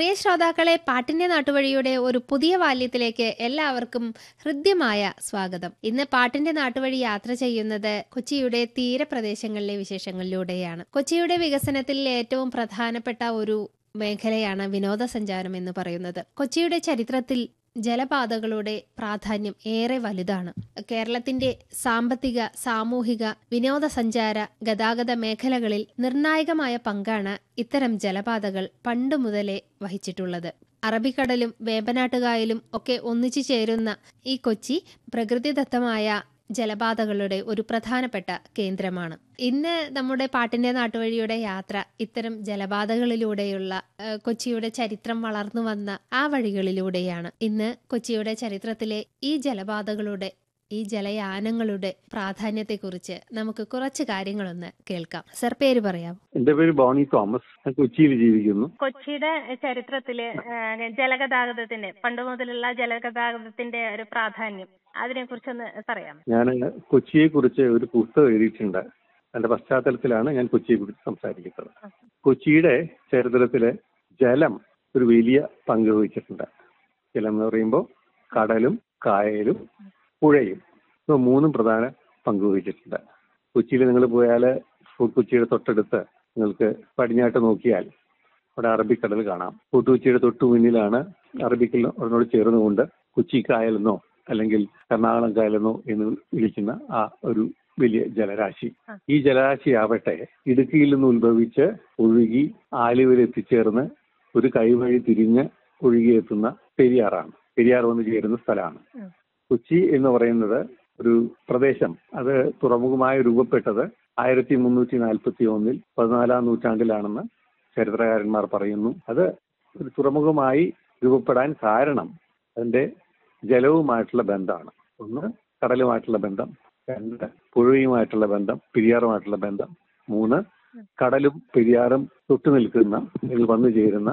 പ്രിയ ശ്രോതാക്കളെ പാട്ടിന്റെ നാട്ടുവഴിയുടെ ഒരു പുതിയ ബാല്യത്തിലേക്ക് എല്ലാവർക്കും ഹൃദ്യമായ സ്വാഗതം ഇന്ന് പാട്ടിന്റെ നാട്ടുവഴി യാത്ര ചെയ്യുന്നത് കൊച്ചിയുടെ തീരപ്രദേശങ്ങളിലെ വിശേഷങ്ങളിലൂടെയാണ് കൊച്ചിയുടെ വികസനത്തിൽ ഏറ്റവും പ്രധാനപ്പെട്ട ഒരു മേഖലയാണ് വിനോദസഞ്ചാരം എന്ന് പറയുന്നത് കൊച്ചിയുടെ ചരിത്രത്തിൽ ജലപാതകളുടെ പ്രാധാന്യം ഏറെ വലുതാണ് കേരളത്തിന്റെ സാമ്പത്തിക സാമൂഹിക വിനോദസഞ്ചാര ഗതാഗത മേഖലകളിൽ നിർണായകമായ പങ്കാണ് ഇത്തരം ജലപാതകൾ പണ്ടു മുതലേ വഹിച്ചിട്ടുള്ളത് അറബിക്കടലും വേമ്പനാട്ടുകായലും ഒക്കെ ഒന്നിച്ചു ചേരുന്ന ഈ കൊച്ചി പ്രകൃതിദത്തമായ ജലപാതകളുടെ ഒരു പ്രധാനപ്പെട്ട കേന്ദ്രമാണ് ഇന്ന് നമ്മുടെ പാട്ടിന്റെ നാട്ടുവഴിയുടെ യാത്ര ഇത്തരം ജലപാതകളിലൂടെയുള്ള ഏഹ്, കൊച്ചിയുടെ ചരിത്രം വളർന്നു വന്ന ആ വഴികളിലൂടെയാണ് ഇന്ന് കൊച്ചിയുടെ ചരിത്രത്തിലെ ഈ ജലപാതകളുടെ ഈ ജലയാനങ്ങളുടെ പ്രാധാന്യത്തെക്കുറിച്ച് നമുക്ക് കുറച്ച് കാര്യങ്ങളൊന്ന് കേൾക്കാം സർ പേര് പറയാം എന്റെ പേര് ബോണി തോമസ് ഞാൻ കൊച്ചിയിൽ ജീവിക്കുന്നു കൊച്ചിയുടെ ചരിത്രത്തില് ആ, ജലഗതാഗതത്തിന്റെ പണ്ട് മുതലുള്ള ജലഗതാഗതത്തിന്റെ ഒരു പ്രാധാന്യം അതിനെ കുറിച്ചൊന്ന് പറയാം ഞാൻ കൊച്ചിയെ കുറിച്ച് ഒരു പുസ്തകം എഴുതിയിട്ടുണ്ട് അതിന്റെ പശ്ചാത്തലത്തിലാണ് ഞാൻ കൊച്ചിയെ കുറിച്ച് സംസാരിക്കുന്നത് കൊച്ചിയുടെ ചരിത്രത്തില് ജലം ഒരു വലിയ പങ്ക് വഹിച്ചിട്ടുണ്ട് ജലം എന്ന് പറയുമ്പോൾ കടലും കായലും പുഴയും ഇവ മൂന്നും പ്രധാന പങ്ക് വഹിച്ചിട്ടുണ്ട് കൊച്ചിയിൽ നിങ്ങൾ പോയാൽ കൊച്ചിയുടെ തൊട്ടടുത്ത് നിങ്ങൾക്ക് പടിഞ്ഞാട്ട് നോക്കിയാൽ അവിടെ അറബിക്കടൽ കാണാം കൊച്ചുകൊച്ചിയുടെ തൊട്ടു മുന്നിലാണ് അറബിക്കടലിനോട് ചേർന്നുകൊണ്ട് കൊച്ചി കായലെന്നോ അല്ലെങ്കിൽ എറണാകുളം കായലെന്നോ എന്ന് വിളിക്കുന്ന ആ ഒരു വലിയ ജലരാശി ഈ ജലരാശി ആവട്ടെ ഇടുക്കിയിൽ നിന്ന് ഉത്ഭവിച്ച് ഒഴുകി ആലുവയിൽ എത്തിച്ചേർന്ന് ഒരു കൈവഴി തിരിഞ്ഞ് ഒഴുകിയെത്തുന്ന പെരിയാറാണ് പെരിയാർ വന്ന് ചേരുന്ന സ്ഥലമാണ് ഉം. കൊച്ചി എന്ന് പറയുന്നത് ഒരു പ്രദേശം അത് തുറമുഖമായി രൂപപ്പെട്ടത് ആയിരത്തി മുന്നൂറ്റി നാൽപ്പത്തി ഒന്നിൽ പതിനാലാം നൂറ്റാണ്ടിലാണെന്ന് ചരിത്രകാരന്മാർ പറയുന്നു അത് ഒരു തുറമുഖമായി രൂപപ്പെടാൻ കാരണം അതിന്റെ ജലവുമായിട്ടുള്ള ബന്ധമാണ് ഒന്ന് കടലുമായിട്ടുള്ള ബന്ധം രണ്ട് പുഴയുമായിട്ടുള്ള ബന്ധം പെരിയാറുമായിട്ടുള്ള ബന്ധം മൂന്ന് കടലും പെരിയാറും തൊട്ടു നിൽക്കുന്ന ഇതിൽ വന്നു ചേരുന്ന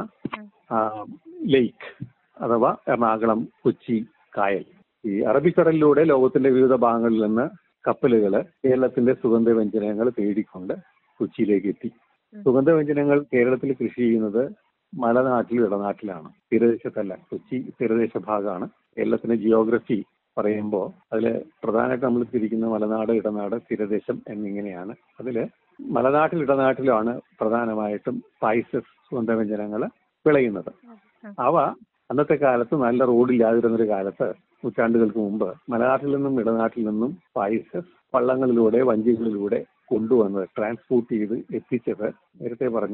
ലേക്ക് അഥവാ എറണാകുളം കൊച്ചി കായൽ ഈ അറബിക്കടലിലൂടെ ലോകത്തിന്റെ വിവിധ ഭാഗങ്ങളിൽ നിന്ന് കപ്പലുകൾ കേരളത്തിന്റെ സുഗന്ധവ്യഞ്ജനങ്ങൾ തേടിക്കൊണ്ട് കൊച്ചിയിലേക്ക് എത്തി സുഗന്ധവ്യഞ്ജനങ്ങൾ കേരളത്തിൽ കൃഷി ചെയ്യുന്നത് മലനാട്ടിലും ഇടനാട്ടിലാണ് തീരദേശത്തല്ല കൊച്ചി തീരദേശ ഭാഗമാണ് കേരളത്തിന്റെ ജിയോഗ്രഫി പറയുമ്പോൾ അതിൽ പ്രധാനമായിട്ട് നമ്മൾ തിരിക്കുന്ന മലനാട് ഇടനാട് തീരദേശം എന്നിങ്ങനെയാണ് അതിൽ മലനാട്ടിൽ ഇടനാട്ടിലുമാണ് പ്രധാനമായിട്ടും സ്പൈസസ് സുഗന്ധവ്യഞ്ജനങ്ങൾ വിളയുന്നത് അവ അന്നത്തെ കാലത്ത് നല്ല റോഡില്ലാതിരുന്നൊരു കാലത്ത് നൂറ്റാണ്ടുകൾക്ക് മുമ്പ് മലനാട്ടിൽ നിന്നും ഇടനാട്ടിൽ നിന്നും സ്പൈസസ് വള്ളങ്ങളിലൂടെ വഞ്ചികളിലൂടെ കൊണ്ടുവന്നത് ട്രാൻസ്പോർട്ട് ചെയ്ത് എത്തിച്ചത് നേരത്തെ പറഞ്ഞ